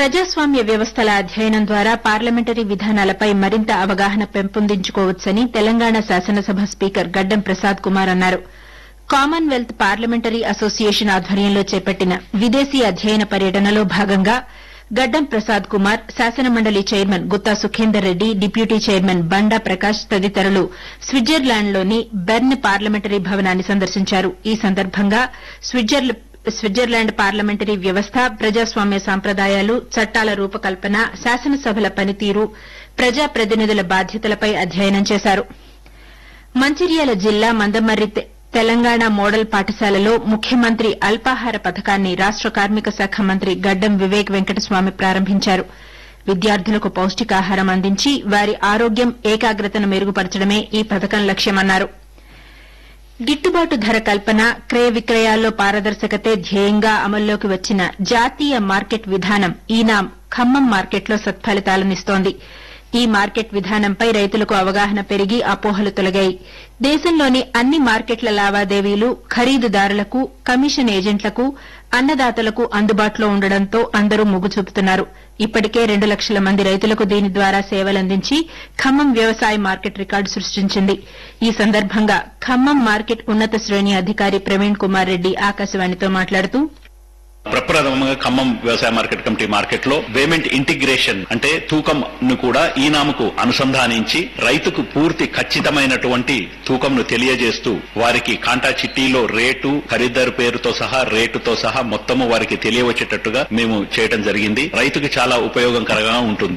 ప్రజాస్వామ్య వ్యవస్థల అధ్యయనం ద్వారా పార్లమెంటరీ విధానాలపై మరింత అవగాహన పెంపొందించుకోవచ్చని తెలంగాణ శాసనసభ స్పీకర్ గడ్డం ప్రసాద్ కుమార్ అన్నారు కామన్వెల్త్ పార్లమెంటరీ అసోసియేషన్ ఆధ్వర్యంలో చేపట్టిన విదేశీ అధ్యయన పర్యటనలో భాగంగా గడ్డం ప్రసాద్ కుమార్ శాసనమండలి chairman Gutha Sukhender Reddy deputy chairman Banda Prakash తదితరులు స్విట్జర్లాండ్లోని బెర్న్ పార్లమెంటరీ భవనాన్ని సందర్శించారు ఈ సందర్భంగా స్విట్జర్లాండ్ పార్లమెంటరీ వ్యవస్థ ప్రజాస్వామ్య సంప్రదాయాలు చట్టాల రూపకల్పన శాసనసభల పనితీరు ప్రజాప్రతినిధుల బాధ్యతలపై అధ్యయనం చేశారు మంచిర్యాల జిల్లా మందమర్రి తెలంగాణ మోడల్ పాఠశాలలో ముఖ్యమంత్రి అల్పాహార పథకాన్ని రాష్ట కార్మిక శాఖ మంత్రి గడ్డం వివేక్ వెంకటస్వామి ప్రారంభించారు విద్యార్థులకు పౌష్టికాహారం అందించి వారి ఆరోగ్యం ఏకాగ్రతను మెరుగుపరచడమే ఈ పథకం లక్ష్యమన్నారు గిట్టుబాటు ధర కల్పన క్రయ విక్రయాల్లో పారదర్శకతే ధ్యేయంగా అమల్లోకి వచ్చిన జాతీయ మార్కెట్ విధానం ఈనాం ఖమ్మం మార్కెట్లో సత్ఫలితాలనిస్తోంది ఈ మార్కెట్ విధానంపై రైతులకు అవగాహన పెరిగి అపోహలు తొలగాయి దేశంలోని అన్ని మార్కెట్ల లావాదేవీలు ఖరీదుదారులకు కమిషన్ ఏజెంట్లకు అన్నదాతలకు అందుబాటులో ఉండడంతో అందరూ మొగ్గు చూపుతున్నారు ఇప్పటికే రెండు లక్షల మంది రైతులకు దీని ద్వారా సేవలందించి ఖమ్మం వ్యవసాయ మార్కెట్ రికార్డు సృష్టించింది ఈ సందర్భంగా ఖమ్మం మార్కెట్ ఉన్నత శ్రేణి అధికారి ప్రవీణ్ కుమార్ రెడ్డి ఆకాశవాణితో మాట్లాడుతూ ప్రప్రథమంగా ఖమ్మం వ్యవసాయ మార్కెట్ కమిటీ మార్కెట్ లో పేమెంట్ ఇంటిగ్రేషన్ అంటే తూకం ను కూడా ఈనాముకు అనుసంధానించి రైతుకు పూర్తి ఖచ్చితమైనటువంటి తూకంను తెలియజేస్తూ వారికి కాంటా చిట్టీలో రేటు ఖరీదారు పేరుతో సహా రేటుతో సహా మొత్తము వారికి తెలియవచ్చేటట్టుగా మేము చేయడం జరిగింది రైతుకు చాలా ఉపయోగకరంగా ఉంటుంది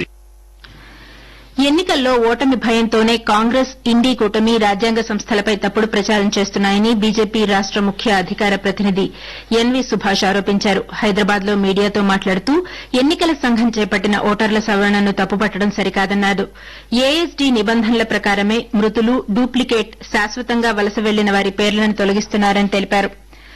ఎన్నికల్లో ఓటమి భయంతోనే కాంగ్రెస్ ఇండీ కూటమి రాజ్యాంగ సంస్థలపై తప్పుడు ప్రచారం చేస్తున్నాయని బీజేపీ రాష్ట ముఖ్య అధికార ప్రతినిధి ఎన్వీ సుభాష్ ఆరోపించారు హైదరాబాద్ లో మీడియాతో మాట్లాడుతూ ఎన్నికల సంఘం చేపట్టిన ఓటర్ల సవరణను తప్పుపట్టడం సరికాదన్నారు ఏఎస్డీ నిబంధనల ప్రకారమే మృతులు డూప్లికేట్ శాశ్వతంగా వలస వెళ్లిన వారి పేర్లను తొలగిస్తున్నారని తెలిపారు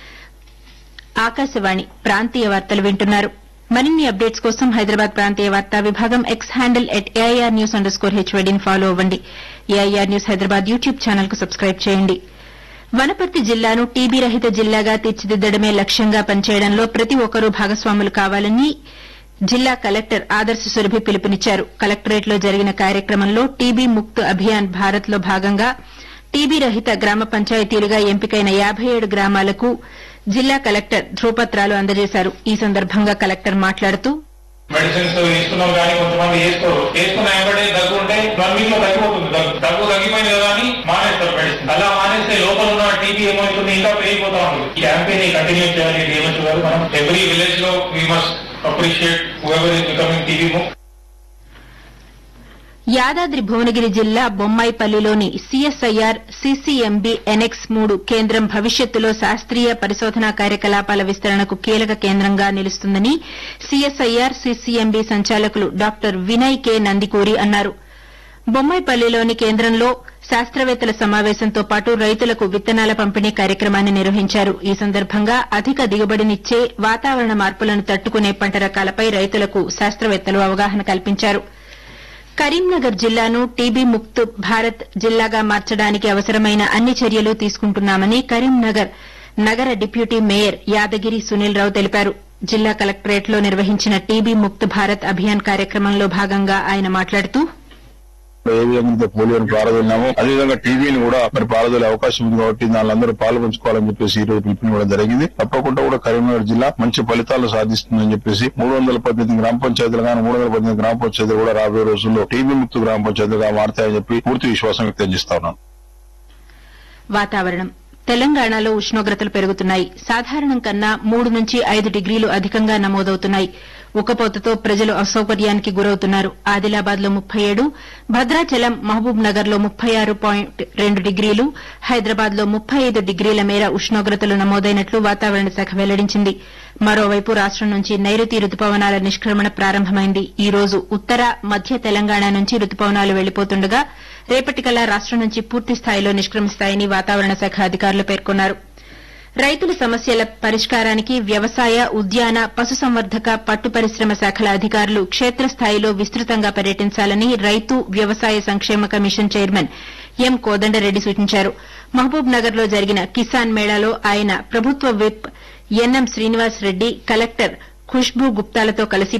ఆకాశవాణి ప్రాంతీయ వార్తలు వింటున్నారు మరిన్ని అప్డేట్స్ కోసం హైదరాబాద్ ప్రాంతీయ వార్తా విభాగం X handle at AIR news underscore హెచ్వైడీని ఫాలో అవ్వండి AIR news Hyderabad YouTube channel కు సబ్స్క్రైబ్ చేయండి వనపర్తి జిల్లాను టీబీ రహిత జిల్లాగా తీర్చిదిద్దడమే లక్ష్యంగా పనిచేయడంలో ప్రతి ఒక్కరూ భాగస్వాములు కావాలని జిల్లా కలెక్టర్ ఆదర్శ సురభి పిలుపునిచ్చారు కలెక్టరేట్లో జరిగిన కార్యక్రమంలో టీబీ ముక్త్ అభియాన్ భారత్ లో భాగంగా టీబీ రహిత గ్రామ పంచాయతీలుగా ఎంపికైన యాబై ఏడు గ్రామాలకు జిల్లా కలెక్టర్ ధ్రువపత్రాలు అందజేశారు ఈ సందర్భంగా కలెక్టర్ మాట్లాడుతూ మెడిసిన్స్ తీసుకున్నాం కానీ కొంతమంది వేసుకోరు వేసుకున్న వెంబడే దగ్గు ఉంటే వన్ వీక్ లో తగ్గిపోతుంది దగ్గు దగ్గు తగ్గిపోయింది కదా అని మానేస్తారు మెడిసిన్ అలా మానేస్తే లోపల ఉన్న టీబీ ఏమవుతుంది ఇంకా పెరిగిపోతా ఉంటుంది ఈ క్యాంపెయిన్ కంటిన్యూ చేయాలి డిఎంహెచ్ గారు మనం ఎవ్రీ విలేజ్ లో we must appreciate whoever is becoming TB ముక్ యాదాద్రి భువనగిరి జిల్లా బొమ్మాయిపల్లిలోని సీఎస్ఐఆర్ సీసీఎంబీ ఎన్ఎక్స్ మూడు కేంద్రం భవిష్యత్తులో శాస్త్రీయ పరిశోధనా కార్యకలాపాల విస్తరణకు కీలక కేంద్రంగా నిలుస్తుందని సీఎస్ఐఆర్ సీసీఎంబీ సంచాలకులు డాక్టర్ వినయ్ కె నందికూరి అన్నారు బొమ్మాయిపల్లిలోని కేంద్రంలో శాస్త్రవేత్తల సమావేశంతో పాటు రైతులకు విత్తనాల పంపిణీ కార్యక్రమాన్ని నిర్వహించారు ఈ సందర్భంగా అధిక దిగుబడినిచ్చే వాతావరణ మార్పులను తట్టుకునే పంట రకాలపై రైతులకు శాస్త్రవేత్తలు అవగాహన కల్పించారు కరీంనగర్ జిల్లాను టీబీ ముక్త్ భారత్ జిల్లాగా మార్చడానికి అవసరమైన అన్ని చర్యలు తీసుకుంటున్నామని కరీంనగర్ నగర డిప్యూటీ మేయర్ యాదగిరి సునీల్ రావు తెలిపారు జిల్లా కలెక్టరేట్లో నిర్వహించిన టీబీ ముక్త్ భారత్ అభియాన్ కార్యక్రమంలో భాగంగా ఆయన మాట్లాడుతూ ఏ విధంగా పోలియోని ప్రారంభించామో అదేవిధంగా టీవీని కూడా మరి ప్రారంభించే అవకాశం ఉంది కాబట్టి దానిలందరూ పాల్పంచుకోవాలని చెప్పేసి ఈ రోజు పిలుపునివ్వడం జరిగింది తప్పకుండా కూడా కరీంనగర్ జిల్లా మంచి ఫలితాలు సాధిస్తుందని చెప్పేసి మూడు వందల పద్దెనిమిది గ్రామ పంచాయతీలు కానీ మూడు వందల పద్దెనిమిది గ్రామ పంచాయతీలు కూడా రాబోయే రోజుల్లో టీవీ ముక్తు గ్రామ పంచాయతీలుగా మారతాయని చెప్పి పూర్తి విశ్వాసం వ్యక్తం చేస్తా ఉన్నాను వాతావరణం తెలంగాణలో ఉష్ణోగ్రతలు పెరుగుతున్నాయి సాధారణం కన్నా మూడు నుంచి ఐదు డిగ్రీలు అధికంగా నమోదవుతున్నాయి ఉక్కపోతతో ప్రజలు అసౌకర్యానికి గురవుతున్నారు ఆదిలాబాద్ లో ముప్పై ఏడు భద్రాచలం మహబూబ్ నగర్ లో ముప్పై ఆరు పాయింట్ రెండు డిగ్రీలు హైదరాబాద్ లో ముప్పై ఐదు డిగ్రీల మేర ఉష్ణోగ్రతలు నమోదైనట్లు వాతావరణ శాఖ వెల్లడించింది మరోవైపు రాష్టం నుంచి నైరుతి రుతుపవనాల నిష్క్రమణ ప్రారంభమైంది ఈ రోజు ఉత్తర మధ్య తెలంగాణ నుంచి రుతుపవనాలు వెళ్లిపోతుండగా రేపటికల్లా రాష్టం నుంచి పూర్తి స్థాయిలో నిష్క్రమిస్తాయని వాతావరణ శాఖ అధికారులు పేర్కొన్నారు రైతుల సమస్యల పరిష్కారానికి వ్యవసాయ ఉద్యాన పశుసంవర్ధక పట్టు పరిశ్రమ శాఖల అధికారులు క్షేత్రస్థాయిలో విస్తృతంగా పర్యటించాలని రైతు వ్యవసాయ సంక్షేమ కమిషన్ చైర్మన్ ఎం కోదండరెడ్డి సూచించారు మహబూబ్ నగర్ లో జరిగిన కిసాన్ మేళాలో ఆయన ప్రభుత్వ whip NM Srinivas Reddy collector Khushboo గుప్తాలతో కలిసి